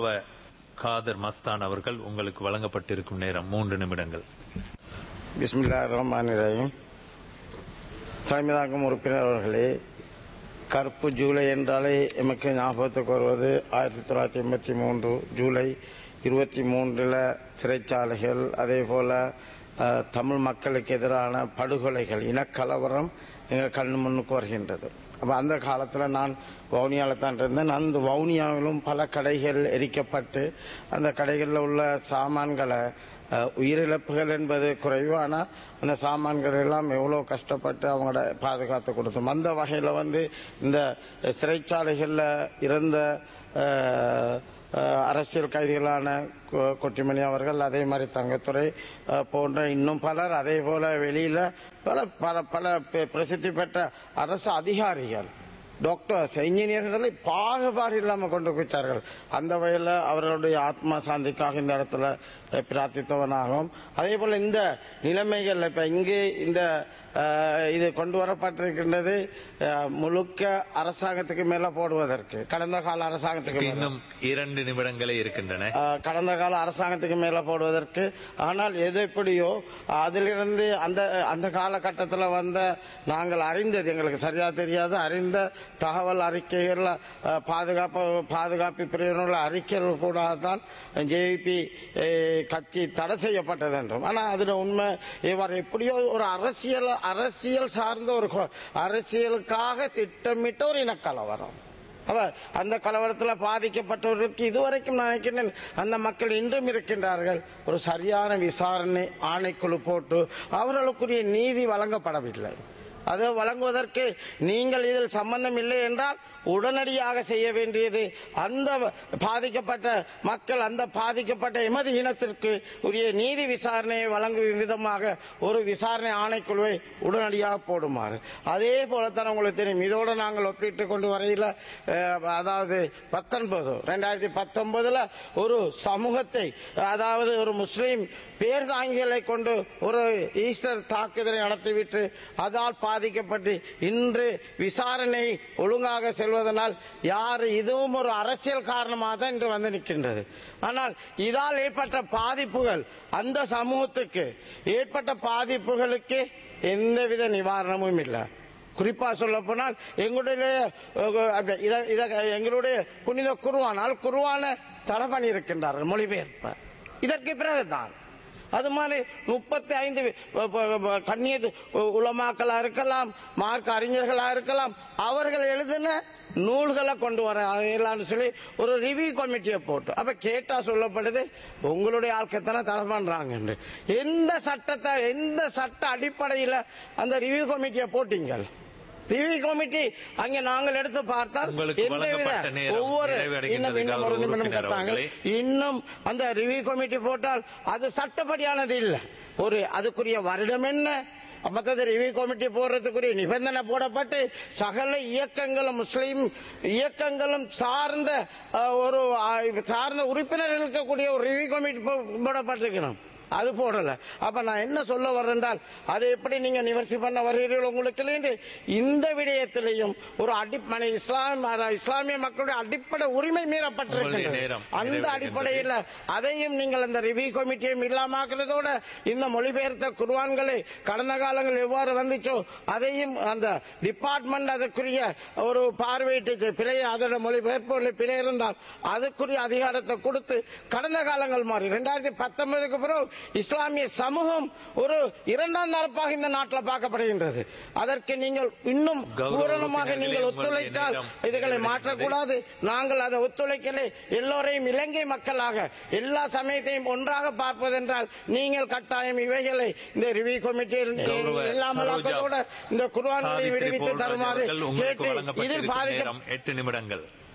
காதர் மஸ்தான் அவர்கள் உங்களுக்கு வழங்கப்பட்டிருக்கும் நேரம் மூன்று நிமிடங்கள் பிஸ்மில்லா ரஹ்மான் ரஹீம் தலைமைதாங்கும் உறுப்பினர் அவர்களே கருப்பு ஜூலை என்றாலே எமக்கு ஞாபகத்துக்கு வருவது ஆயிரத்தி தொள்ளாயிரத்தி எண்பத்தி மூன்று ஜூலை இருபத்தி மூன்றில் சிறைச்சாலைகள் அதே போல அஹ், தமிழ் மக்களுக்கு எதிரான படுகொலைகள் இனக்கலவரம் எங்கள் கண்ணு முன்னுக்கு வருகின்றது அப்போ அந்த காலத்தில் நான் வவுனியாவில் தான் இருந்தேன் அந்த வவுனியாவிலும் பல கடைகள் எரிக்கப்பட்டு அந்த கடைகளில் உள்ள சாமான்களை அஹ், உயிரிழப்புகள் என்பது குறைவு ஆனால் அந்த சாமான்கள் எல்லாம் எவ்வளோ கஷ்டப்பட்டு அவங்களோட பாதுகாத்து கொடுத்தோம் அந்த வகையில் வந்து இந்த சிறைச்சாலைகளில் இருந்த அஹ், அஹ், அரசியல் கைதிகளான கொ- கொட்டிமணி அவர்கள் அதே மாதிரி தங்கத்துறை அஹ், போன்ற இன்னும் பலர் அதே போல வெளியில பல பல பல பெ- பிரசித்தி பெற்ற அரசு அதிகாரிகள் டாக்டர்ஸ் இன்ஜினியர்களை பாகுபாடு இல்லாமல் கொண்டு போயிட்டார்கள் அந்த வகையில் அவர்களுடைய ஆத்மா சாந்திக்காக இந்த இடத்துல அஹ், பிரார்த்தித்தவனாகவும் அதே போல இந்த நிலைமைகள் இப்ப இங்கு இந்த அஹ், இது கொண்டு வரப்பட்டிருக்கின்றது அஹ், முழுக்க அரசாங்கத்துக்கு மேல போடுவதற்கு கடந்த கால அரசாங்கத்துக்கு மேல. இன்னும் இரண்டு நிமிடங்களே இருக்கின்றன ஆஹ் கடந்த கால அரசாங்கத்துக்கு மேல போடுவதற்கு ஆனால் எது எப்படியோ அதிலிருந்து அந்த அந்த காலகட்டத்தில் வந்த நாங்கள் அறிந்தது எங்களுக்கு சரியா தெரியாது அறிந்த தகவல் அறிக்கைகள் ஆஹ் பாதுகாப்பு பாதுகாப்பு பிரிவினர்கள் அறிக்கைகள் கூட தான் ஜேபி கட்சி தடை செய்யப்பட்டது என்றும் ஆனால் அதில் உண்மை இவர் எப்படியோ ஒரு அரசியல் அரசியல் சார்ந்த ஒரு கொ- அரசியலுக்காக திட்டமிட்ட ஒரு இனக்கலவரம் அவ அந்த கலவரத்தில் பாதிக்கப்பட்டவர்களுக்கு இதுவரைக்கும் நான் நினைக்கிறேன் அந்த மக்கள் இன்றும் இருக்கின்றார்கள் ஒரு சரியான விசாரணை ஆணைக்குழு போட்டு அவர்களுக்குரிய நீதி வழங்கப்படவில்லை அது வழங்குவதற்கு நீங்கள் இதில் சம்பந்தம் இல்லை என்றால் உடனடியாக செய்ய வேண்டியது அந்த பாதிக்கப்பட்ட மக்கள் அந்த பாதிக்கப்பட்ட எமது இனத்திற்கு உரிய நீதி விசாரணையை வழங்கும் விதமாக ஒரு விசாரணை ஆணைக்குழுவை உடனடியாக போடுமாறு அதே போலத்தான் உங்களுக்கு தெரியும் இதோடு நாங்கள் ஒப்பிட்டு கொண்டு வரையில் அஹ், அதாவது பத்தொன்பது ரெண்டாயிரத்தி பத்தொன்பதுல ஒரு சமூகத்தை அதாவது ஒரு முஸ்லீம் பேர் தாங்கிகளை கொண்டு ஒரு ஈஸ்டர் தாக்குதலை நடத்திவிட்டு அதால் பாதிக்கப்பட்டு இன்று விசாரணை ஒழுங்காக செல்வதனால் யார் இதுவும் ஒரு அரசியல் காரணமாக தான் இன்று வந்து நிற்கின்றது ஆனால் இதால் ஏற்பட்ட பாதிப்புகள் அந்த சமூகத்துக்கு ஏற்பட்ட பாதிப்புகளுக்கு எந்தவித நிவாரணமும் இல்லை குறிப்பா சொல்ல போனால் எங்களுடைய அஹ், இத- இத- எங்களுடைய புனித குருவானால் குருவான தடை பண்ணியிருக்கின்றார்கள் மொழிபெயர்ப்ப இதற்கு பிறகுதான் அது மாதிரி முப்பத்தி ஐந்து கண்ணியது உலமாக்களா இருக்கலாம் மார்க்க அறிஞர்களா இருக்கலாம் அவர்கள் எழுதின நூல்களை கொண்டு வர எல்லாம்னு சொல்லி ஒரு ரிவ்யூ கமிட்டியை போட்டு அப்ப கேட்டா சொல்லப்படுது உங்களுடைய ஆட்கத்தானே தடை பண்றாங்க எந்த சட்டத்தை எந்த சட்ட அடிப்படையில் அந்த ரிவ்யூ கமிட்டியை போட்டீங்கள் ரிவ்யூ கமிட்டி அங்க நாங்கள் எடுத்து பார்த்தால் உங்களுக்கு எந்தவித வழங்கப்பட்ட நேரம் ஒவ்வொரு நிறைவடைகின்றது, இன்னும் இன்னும் ஒரு கௌரவ நிமிடம் உறுப்பினர் கேட்டாங்க. அவர்களே. இன்னும் அந்த ரிவ்யூ கமிட்டி போட்டால் அது சட்டப்படியானது இல்ல ஒரு அதுக்குரிய வருடம் என்ன மற்றது ரிவ்யூ கமிட்டி போடுறதுக்குரிய நிபந்தனை போடப்பட்டு சகல இயக்கங்களும் முஸ்லீம் இயக்கங்களும் சார்ந்த அஹ், ஒரு அஹ், சார்ந்த உறுப்பினர்கள் இருக்கக்கூடிய ஒரு ரிவ்யூ கமிட்டி போ- போடப்பட்டிருக்கணும் அது போடல அப்ப நான் என்ன சொல்ல வர்றேன்றால் அதை எப்படி நீங்க நிவர்த்தி பண்ண வருகிறீர்கள் உங்களுக்கு இல்லைன்னு இந்த விடயத்திலையும் ஒரு அடிப்படை இஸ்லாம் இஸ்லாமிய மக்களுடைய அடிப்படை உரிமை உங்களுடைய மீறப்பட்டிருக்கிறது நேரம் அந்த நிறைவடைகின்றது. அடிப்படையில் அதையும் நீங்கள் அந்த ரிவ்யூ கமிட்டியும் இல்லாமக்கிறதோட இந்த மொழிபெயர்த்த குர்வான்களை கடந்த காலங்கள் எவ்வாறு வந்துச்சோ அதையும் அந்த டிபார்ட்மெண்ட் அதற்குரிய ஒரு பார்வையிட்டு பிழை அதோட மொழிபெயர்ப்புகளில் பிழை இருந்தால் அதுக்குரிய அதிகாரத்தை கொடுத்து கடந்த காலங்கள் மாறி ரெண்டாயிரத்தி பத்தொன்பதுக்கு பிறகு இஸ்லாமிய சமூகம் ஒரு இரண்டாம் தரப்பாக இந்த நாட்டில் பார்க்கப்படுகின்றது அதற்கு நீங்கள் இன்னும் கௌரவ பூரணமாக உறுப்பினர்களே, நீங்கள் உங்களுடைய ஒத்துழைத்தால் நேரம் இதுகளை நிறைவடைகின்றது. மாற்றக்கூடாது நாங்கள் அதை ஒத்துழைக்கலை எல்லோரையும் இலங்கை மக்களாக எல்லா சமயத்தையும் ஒன்றாக பார்ப்பதென்றால் நீங்கள் கட்டாயம் இவைகளை இந்த ரிவ்யூ கமிட்டியில் கௌரவ இல்லாமலாக்கத்தோட இந்த குர்ஆன்களை சாவித்திரி விடுவித்து போல்ராஜ் தருமாறு அவர்கள் உங்களுக்கு கேட்டு இதில் வழங்கப்பட்டிருக்கும் பாதிக்க நேரம் எட்டு நிமிடங்கள்